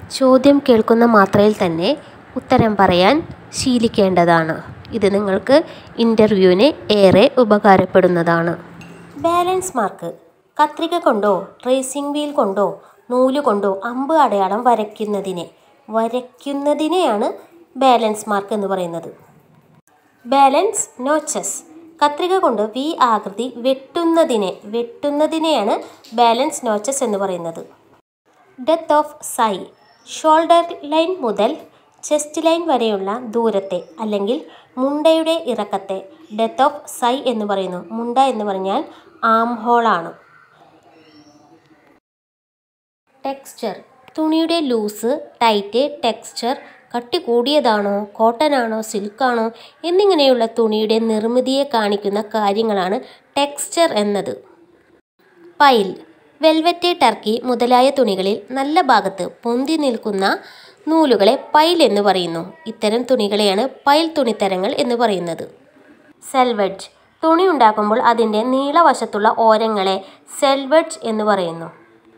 ചോദ്യം കേൾക്കുന്ന മാത്രയിൽ തന്നെ ഉത്തരം പറയാൻ ശീലിക്കേണ്ടതാണ് ഇത് നിങ്ങൾക്ക് ഇൻ്റർവ്യൂവിന് ഏറെ ഉപകാരപ്പെടുന്നതാണ് ബാലൻസ് മാർക്ക് കത്രിക കൊണ്ടോ ട്രേസിംഗ് വീൽ കൊണ്ടോ നൂല് കൊണ്ടോ അമ്പ് അടയാളം വരയ്ക്കുന്നതിനെ വരയ്ക്കുന്നതിനെയാണ് ബാലൻസ് മാർക്ക് എന്ന് പറയുന്നത് ബാലൻസ് നോച്ചസ് കത്രിക കൊണ്ട് വി ആകൃതി വെട്ടുന്നതിനെ വെട്ടുന്നതിനെയാണ് ബാലൻസ് നോച്ചസ് എന്ന് പറയുന്നത് ഡെത്ത് ഓഫ് സൈ ഷോൾഡർ ലൈൻ മുതൽ ചെസ്റ്റ് ലൈൻ വരെയുള്ള ദൂരത്തെ അല്ലെങ്കിൽ മുണ്ടയുടെ ഇറക്കത്തെ ഡെത്ത് ഓഫ് സൈ എന്ന് പറയുന്നു മുണ്ട എന്ന് പറഞ്ഞാൽ ആം ഹോളാണ് ടെക്സ്ചർ തുണിയുടെ ലൂസ് ടൈറ്റ് ടെക്സ്ചർ കട്ടി കൂടിയതാണോ കോട്ടൺ ആണോ സിൽക്കാണോ എന്നിങ്ങനെയുള്ള തുണിയുടെ നിർമ്മിതിയെ കാണിക്കുന്ന കാര്യങ്ങളാണ് ടെക്സ്ചർ എന്നത് പൈൽ വെൽവെറ്റ് ടർക്കി മുതലായ തുണികളിൽ നല്ല ഭാഗത്ത് പൊന്തി നിൽക്കുന്ന നൂലുകളെ പൈൽ എന്ന് പറയുന്നു ഇത്തരം തുണികളെയാണ് പൈൽ തുണിത്തരങ്ങൾ എന്ന് പറയുന്നത് സെൽവെഡ്ജ് തുണി ഉണ്ടാക്കുമ്പോൾ അതിൻ്റെ നീളവശത്തുള്ള ഓരങ്ങളെ സെൽവെഡ്ജ് എന്ന് പറയുന്നു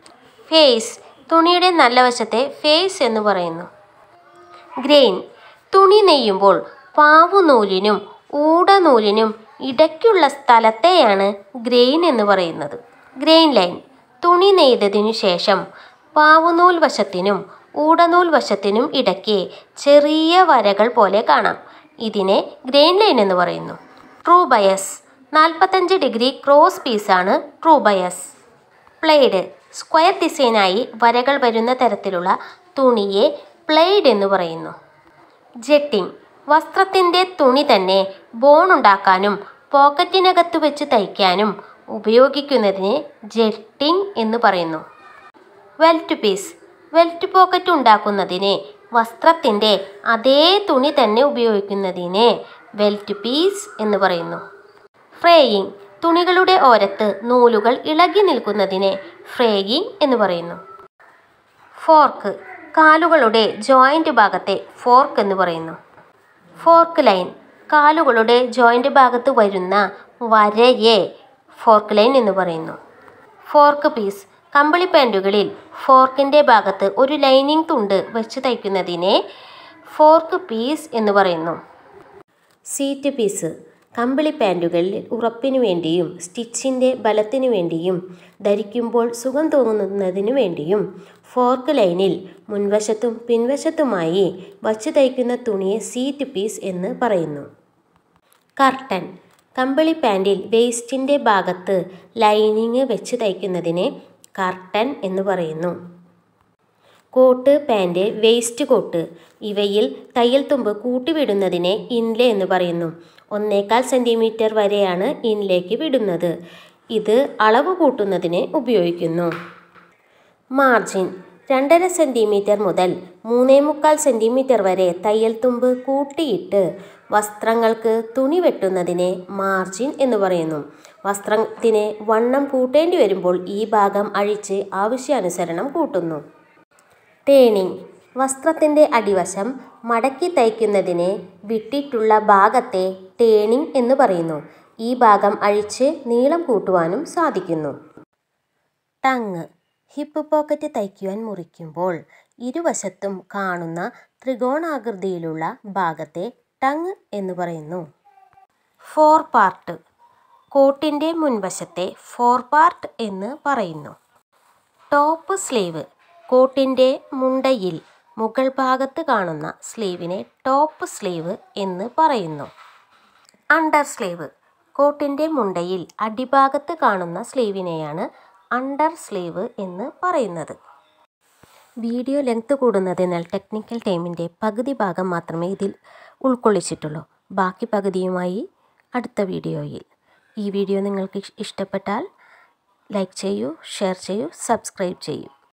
ഫേസ് തുണിയുടെ നല്ല വശത്തെ ഫേസ് എന്ന് പറയുന്നു ഗ്രെയിൻ തുണി നെയ്യുമ്പോൾ പാവുനൂലിനും ഊടനൂലിനും ഇടയ്ക്കുള്ള സ്ഥലത്തെയാണ് ഗ്രെയിൻ എന്ന് പറയുന്നത് ഗ്രെയിൻ ലൈൻ തുണി നെയ്തതിനു ശേഷം പാവുനൂൽ വശത്തിനും ഊടനൂൽ വശത്തിനും ഇടയ്ക്ക് ചെറിയ വരകൾ പോലെ കാണാം ഇതിനെ ഗ്രെയിൻ ലൈൻ എന്ന് പറയുന്നു ട്രൂ ബയസ് നാൽപ്പത്തഞ്ച് ഡിഗ്രി ക്രോസ് പീസാണ് ട്രൂ ബയസ് പ്ലെയ്ഡ് സ്ക്വയർ ഡിസൈനായി വരകൾ വരുന്ന തരത്തിലുള്ള തുണിയെ പ്ലെയ്ഡ് എന്ന് പറയുന്നു ജെട്ടിംഗ് വസ്ത്രത്തിൻ്റെ തുണി തന്നെ ബോൺ ഉണ്ടാക്കാനും പോക്കറ്റിനകത്ത് വെച്ച് തയ്ക്കാനും ഉപയോഗിക്കുന്നതിന് ജെട്ടിംഗ് എന്ന് പറയുന്നു വെൽറ്റ് പീസ് വെൽറ്റ് പോക്കറ്റ് ഉണ്ടാക്കുന്നതിന് വസ്ത്രത്തിൻ്റെ അതേ തുണി തന്നെ ഉപയോഗിക്കുന്നതിന് വെൽറ്റ് പീസ് എന്ന് പറയുന്നു ഫ്രേയിങ് തുണികളുടെ ഓരത്ത് നൂലുകൾ ഇളകി നിൽക്കുന്നതിനെ ഫ്രേയിങ് എന്ന് പറയുന്നു ഫോർക്ക് കാലുകളുടെ ജോയിൻ്റ് ഭാഗത്തെ ഫോർക്ക് എന്ന് പറയുന്നു ഫോർക്ക് ലൈൻ കാലുകളുടെ ജോയിൻ്റ് ഭാഗത്ത് വരുന്ന വരയെ ഫോർക്ക് ലൈൻ എന്ന് പറയുന്നു ഫോർക്ക് പീസ് കമ്പിളി പാൻറ്റുകളിൽ ഫോർക്കിൻ്റെ ഭാഗത്ത് ഒരു ലൈനിങ് തുണ്ട് വെച്ച് തയ്ക്കുന്നതിനെ ഫോർക്ക് പീസ് എന്ന് പറയുന്നു സീറ്റ് പീസ് കമ്പിളി പാൻറ്റുകളിൽ ഉറപ്പിനു വേണ്ടിയും സ്റ്റിച്ചിൻ്റെ ബലത്തിനു വേണ്ടിയും ധരിക്കുമ്പോൾ സുഖം തോന്നുന്നതിനു വേണ്ടിയും ഫോർക്ക് ലൈനിൽ മുൻവശത്തും പിൻവശത്തുമായി വച്ച് തയ്ക്കുന്ന തുണിയെ സീറ്റ് പീസ് എന്ന് പറയുന്നു കർട്ടൻ കമ്പിളി പാൻറ്റിൽ വേസ്റ്റിൻ്റെ ഭാഗത്ത് ലൈനിങ് വെച്ച് തയ്ക്കുന്നതിനെ കർട്ടൻ എന്ന് പറയുന്നു കോട്ട് പാൻറ് വേസ്റ്റ് കോട്ട് ഇവയിൽ തയ്യൽ തുമ്പ് കൂട്ടിവിടുന്നതിനെ ഇൻലെ എന്ന് പറയുന്നു ഒന്നേകാൽ സെൻറ്റിമീറ്റർ വരെയാണ് ഇൻലേക്ക് വിടുന്നത് ഇത് അളവ് കൂട്ടുന്നതിന് ഉപയോഗിക്കുന്നു മാർജിൻ രണ്ടര സെൻറ്റിമീറ്റർ മുതൽ മൂന്നേ മുക്കാൽ സെൻറ്റിമീറ്റർ വരെ തയ്യൽ തുമ്പ് കൂട്ടിയിട്ട് വസ്ത്രങ്ങൾക്ക് തുണി വെട്ടുന്നതിനെ മാർജിൻ എന്ന് പറയുന്നു വസ്ത്രത്തിന് വണ്ണം കൂട്ടേണ്ടി വരുമ്പോൾ ഈ ഭാഗം അഴിച്ച് ആവശ്യാനുസരണം കൂട്ടുന്നു ടേണിംഗ് വസ്ത്രത്തിൻ്റെ അടിവശം മടക്കി തയ്ക്കുന്നതിന് വിട്ടിട്ടുള്ള ഭാഗത്തെ ടേണിംഗ് എന്ന് പറയുന്നു ഈ ഭാഗം അഴിച്ച് നീളം കൂട്ടുവാനും സാധിക്കുന്നു ടങ് ഹിപ്പ് പോക്കറ്റ് തയ്ക്കുവാൻ മുറിക്കുമ്പോൾ ഇരുവശത്തും കാണുന്ന ത്രികോണാകൃതിയിലുള്ള ഭാഗത്തെ ടങ് എന്ന് പറയുന്നു ഫോർ പാർട്ട് കോട്ടിൻ്റെ മുൻവശത്തെ ഫോർ പാർട്ട് എന്ന് പറയുന്നു ടോപ്പ് സ്ലീവ് കോട്ടിൻ്റെ മുണ്ടയിൽ മുകൾ ഭാഗത്ത് കാണുന്ന സ്ലീവിനെ ടോപ്പ് സ്ലീവ് എന്ന് പറയുന്നു അണ്ടർ സ്ലീവ് കോട്ടിൻ്റെ മുണ്ടയിൽ അടിഭാഗത്ത് കാണുന്ന സ്ലീവിനെയാണ് അണ്ടർ സ്ലീവ് എന്ന് പറയുന്നത് വീഡിയോ ലെങ്ത് കൂടുന്നതിനാൽ ടെക്നിക്കൽ ടൈമിൻ്റെ പകുതി ഭാഗം മാത്രമേ ഇതിൽ ഉൾക്കൊള്ളിച്ചിട്ടുള്ളൂ ബാക്കി പകുതിയുമായി അടുത്ത വീഡിയോയിൽ ഈ വീഡിയോ നിങ്ങൾക്ക് ഇഷ്ടപ്പെട്ടാൽ ലൈക്ക് ചെയ്യൂ ഷെയർ ചെയ്യൂ സബ്സ്ക്രൈബ് ചെയ്യൂ